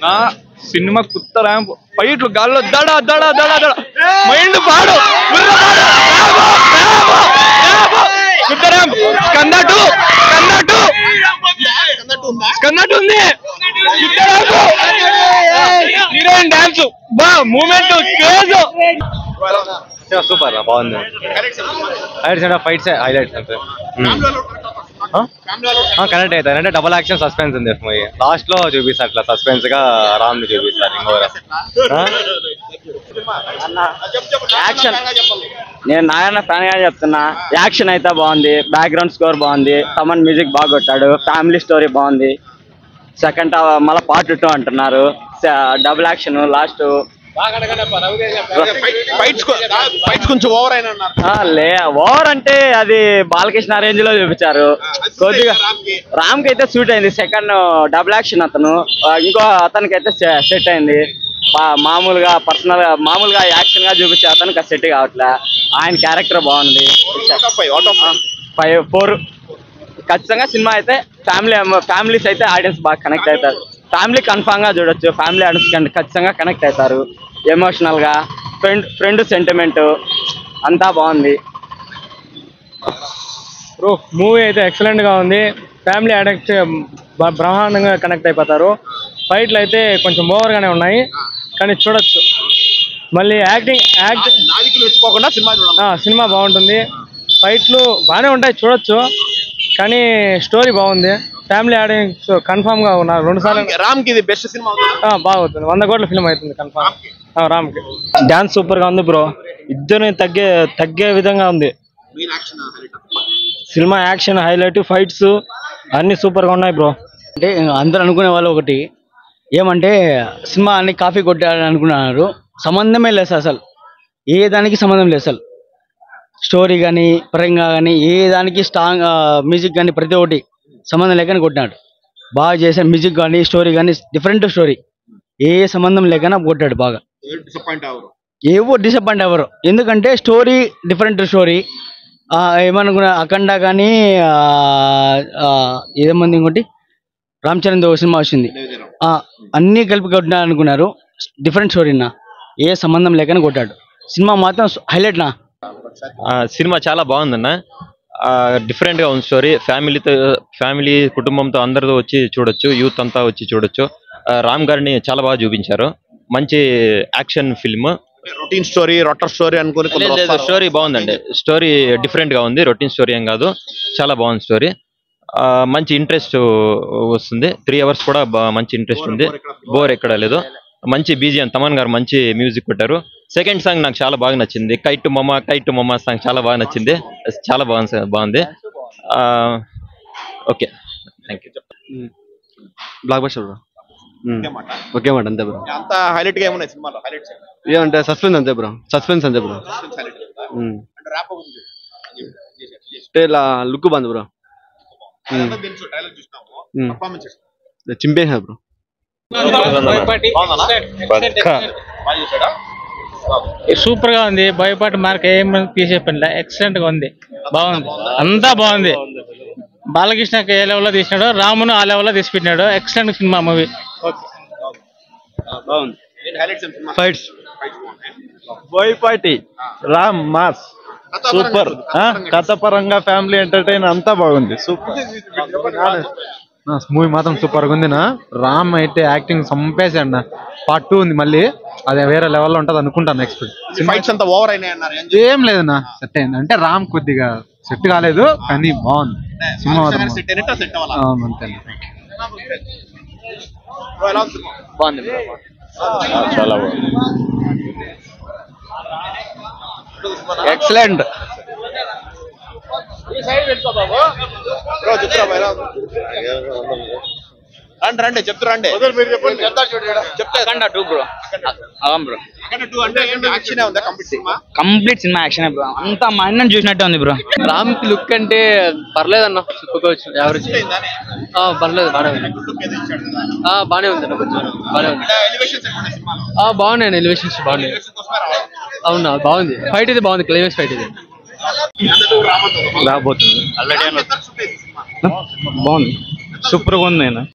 నా cinema కుత్త ramp ఫైట్లు గాల్లో దడ దడ దడ దడ మైండ్ పాడు బుర్ర పాడు. Ramp, ramp, ramp. కుత్త ramp Skanda two Skanda two Skanda two ఉంది కుత్త ర్యాంప్ హీరోయిన్ డాన్స్ బా మూమెంట్ క్రేజ్ సూపర్ బాగుంది హైలైట్స్ ఫైట్స్ హైలైట్స్ అంతే కనెక్ట్ అవుతారు అంటే డబుల్ యాక్షన్ సస్పెన్స్ ఉంది మూవీ లాస్ట్ లో చూపిస్తారు అట్లా సస్పెన్స్ గా రామ్ ని చూపిస్తారు ఇంకో యాక్షన్ నేను నారాయణ ఫ్యాన్ గా చెప్తున్నా యాక్షన్ అయితే బాగుంది బ్యాక్గ్రౌండ్ స్కోర్ బాగుంది తమన్ మ్యూజిక్ బాగా కొట్టాడు ఫ్యామిలీ స్టోరీ బాగుంది సెకండ్ మళ్ళీ పార్ట్ టూ అంటున్నారు double action last fights fights కొంచెం ఓవర్ అయినా అన్నారు లే ఓవర్ అంటే అది బాలకృష్ణ రేంజ్ లో చూపించారు కొద్దిగా రామ్ కి అయితే సూట్ అయింది సెకండ్ డబుల్ యాక్షన్ అతను ఆ, ఇంకో అతనికి అయితే సెట్ అయింది మా- మామూలుగా పర్సనల్ గా మామూలుగా యాక్షన్ గా చూపించే అతనికి సెట్ కావట్లే ఆయన క్యారెక్టర్ బాగుంది ఫైవ్ ఫోర్ ఖచ్చితంగా సినిమా అయితే ఫ్యామిలీ ఫ్యామిలీస్ అయితే ఆడియన్స్ బాగా కనెక్ట్ అవుతారు ఫ్యామిలీ కన్ఫామ్ గా చూడొచ్చు ఫ్యామిలీ ఆడియన్స్ ఖచ్చితంగా కనెక్ట్ అవుతారు ఎమోషనల్ గా ఫ్రెండ్ ఫ్రెండ్ సెంటిమెంట్ అంతా బాగుంది బ్రో మూవీ అయితే ఎక్సలెంట్ గా ఉంది ఫ్యామిలీ అడక్ట్ బ్రహ్మాండంగా కనెక్ట్ అయిపోతారు ఫైట్లు అయితే కొంచెం ఓవర్ గానే ఉన్నాయి కానీ చూడొచ్చు మళ్ళీ యాక్టింగ్ యాక్ట్ నాదికులు పెట్టుకోకుండా సినిమా చూడాలి సినిమా బాగుంటుంది ఫైట్లు బాగానే ఉంటాయి చూడొచ్చు కానీ స్టోరీ బాగుంది ఫ్యామిలీ ఆడియన్స్ కన్ఫామ్ గా ఉన్నారు రెండు సార్లు రామ్ కి ఇది బెస్ట్ సినిమా అవుతుందా? బాగుంటుంది వంద కోట్ల ఫిల్మ్ అవుతుంది కన్ఫామ్ రామ్కి డాన్స్ సూపర్ గా ఉంది బ్రో ఇద్దరిని తగ్గే తగ్గే విధంగా ఉంది మెయిన్ యాక్షన్ హైలైట్ సినిమా యాక్షన్ హైలైట్ ఫైట్స్ అన్ని సూపర్ గా ఉన్నాయి బ్రో అంటే అందరూ అనుకునే వాళ్ళు ఒకటి ఏమంటే సినిమా అన్ని కాఫీ కొట్టాలని అనుకున్నారు సంబంధమే లేదు అసలు ఏ దానికి సంబంధం లేదు అసలు స్టోరీ కానీ పరంగా కానీ ఏ దానికి స్ట్రాంగ్ మ్యూజిక్ కానీ ప్రతి ఒక్కటి సంబంధం లేకనే కొట్టినాడు బాగా చేసే మ్యూజిక్ కానీ స్టోరీ కానీ డిఫరెంట్ స్టోరీ ఏ సంబంధం లేకనే కొట్టాడు బాగా డిసప్పాయింట్ అవరు ఏవో డిసప్పాయింట్ అవ్వరు ఎందుకంటే స్టోరీ డిఫరెంట్ స్టోరీ ఏమనుకున్నా అఖండ కానీ ఆ, ఆ, ఏదేమంది ఇంకోటి రామ్ చరణ్ ఒక సినిమా వచ్చింది ఆ, అన్నీ కలిపి కొట్టినా అనుకున్నారు డిఫరెంట్ స్టోరీ నా ఏ సంబంధం లేకనే కొట్టాడు సినిమా మాత్రం హైలైట్ నా సినిమా చాలా బాగుందన్న డిఫరెంట్ గా ఉంది స్టోరీ ఫ్యామిలీతో ఫ్యామిలీ కుటుంబంతో అందరితో వచ్చి చూడొచ్చు యూత్ అంతా వచ్చి చూడొచ్చు ఆ, రామ్ గారిని చాలా బాగా చూపించారు మంచి యాక్షన్ ఫిల్మ్ రొటీన్ స్టోరీ రొట్టర్ స్టోరీ అనుకుని కొందరు వస్తారు. స్టోరీ బాగుందండి స్టోరీ డిఫరెంట్ గా ఉంది రొటీన్ స్టోరీ ఏం కాదు చాలా బాగుంది స్టోరీ మంచి ఇంట్రెస్ట్ వస్తుంది త్రీ అవర్స్ కూడా బా- మంచి ఇంట్రెస్ట్ ఉంది బోర్ ఎక్కడ లేదు మంచి బీజిఎం తమన్ గారు మంచి మ్యూజిక్ కొట్టారు సెకండ్ సాంగ్ నాకు చాలా బాగా నచ్చింది కైట్ మమ్మ కైట్ మమ్మ సాంగ్ చాలా బాగా నచ్చింది చాలా బాగుంది బాగుంది okay thank you blockbuster bro ఒకే మాట. ఒకే మాట అంతే బ్రో అంత హైలైట్ గా ఏమున్నాయి సినిమాలో హైలైట్స్ ఏమంటే సస్పెన్స్ అంతే బ్రో సస్పెన్స్ అంతే బ్రో హైలైట్ ఉమ్. అంటే ర్యాప్ ఉంది అంటే ఇలా లుక్ బాగుంది బ్రో తెలుసు ట్రైలర్ చూసినాము ఉమ్. పర్ఫార్మెన్స్ చింపేసా బ్రో బాగా చూసాడా సూపర్ గా ఉంది బయోపాట్ మార్క్ ఏం తీసే పనిలే ఎక్సలెంట్ గా ఉంది బాగుంది అంతా బాగుంది బాలకృష్ణకి ఏ లెవెల్లో తీసినాడో రామును ఆ లెవెల్లో తీసి పెట్టినాడు ఎక్సలెంట్ సినిమా మూవీ బాగుంది హైలైట్స్ సినిమా fights Boyapati Ram mass super కథ పరంగా ఫ్యామిలీ ఎంటర్టైన్ అంతా బాగుంది సూపర్ మూవీ మాత్రం సూపర్ గా ఉందినా రామ్ అయితే యాక్టింగ్ సంపేసాడు పార్ట్ టూ ఉంది మళ్ళీ అదే వేరే లెవెల్లో ఉంటది అనుకుంటాను ఎక్స్పెక్ట్ ఫైట్స్ అంతా ఓవర్ అయినాయి అన్నారు ఏం ఏం లేదన్నా సెట్ అయింది అంటే రామ్ కొద్దిగా సెట్ కాలేదు కానీ బాగుంది సినిమా మాత్రం సెట్ అయినట్టు సెట్ అవ్వాలి అవును అంతే Bro, ఎలా ఉంది సినిమా బాగుంది చాలా బాగుంది ఎక్సలెంట్ బ్రో చెప్తారా బా, ఎలా ఉంది? రండి రండి చెప్తారు రండి చెప్తే అఖండ టూ బ్రో అవును బ్రో అక్కడ టూ అంటే ఏంటి యాక్షన్ ఉందా కంప్లీట్ సినిమా కంప్లీట్ సినిమా యాక్షన్ బ్రో అంతా మా అన్నని చూసినట్టే ఉంది బ్రో రామ్ కి లుక్ అంటే పర్లేదన్న చెప్పుకోవచ్చు యావరేజ్ ఆ, పర్లేదు బానే ఉంది లుక్ ఏదో ఇచ్చాడు కదా ఆ, బానే ఉంది అన్న కొంచెం బానే ఉంది అంటే ఎలివేషన్స్ ఎక్కడ ఉన్నాయి సినిమాలో ఆ, బాగున్నాయి ఎలివేషన్స్ బాగున్నాయి ఎలివేషన్ కోసమే రావాలి అవునా బాగుంది ఫైట్ ఇది బాగుంది క్లైమాక్స్ ఫైట్ ఇది రాబోతుంది రామ్ ఎంత సుట్ అయింది సినిమా బాగుంది సూపర్ గా ఉంది